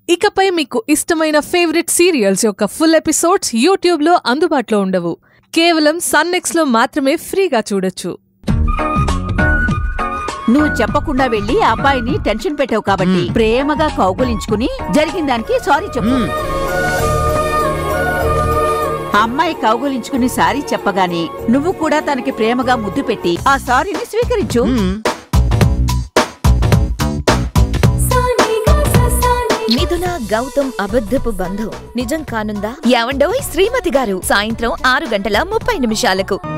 ఇకపై మీకు ఇష్టమైన ఫేవరెట్ సీరియల్స్ యొక్క ఫుల్ ఎపిసోడ్స్ యూట్యూబ్లో అందుబాటులో ఉండవు కేవలం సన్నెక్స్లో మాత్రమే ఫ్రీగా చూడొచ్చు నువ్వు చెప్పకుండా వెళ్ళి ఆ అబ్బాయిని టెన్షన్ పెట్టావు కాబట్టి ప్రేమగా కౌగులించుకుని జరిగిన దానికి సారీ చెప్పు ఆ అమ్మాయి కౌగులించుకుని సారీ చెప్పగానే నువ్వు కూడా తనకి ప్రేమగా ముద్దు పెట్టి ఆ సారీని స్వీకరించు మిథున గౌతమ్ అబద్ధపు బంధం నిజం కానుందా యావండోయ్ శ్రీమతి గారు సాయంత్రం ఆరు గంటల ముప్పై నిమిషాలకు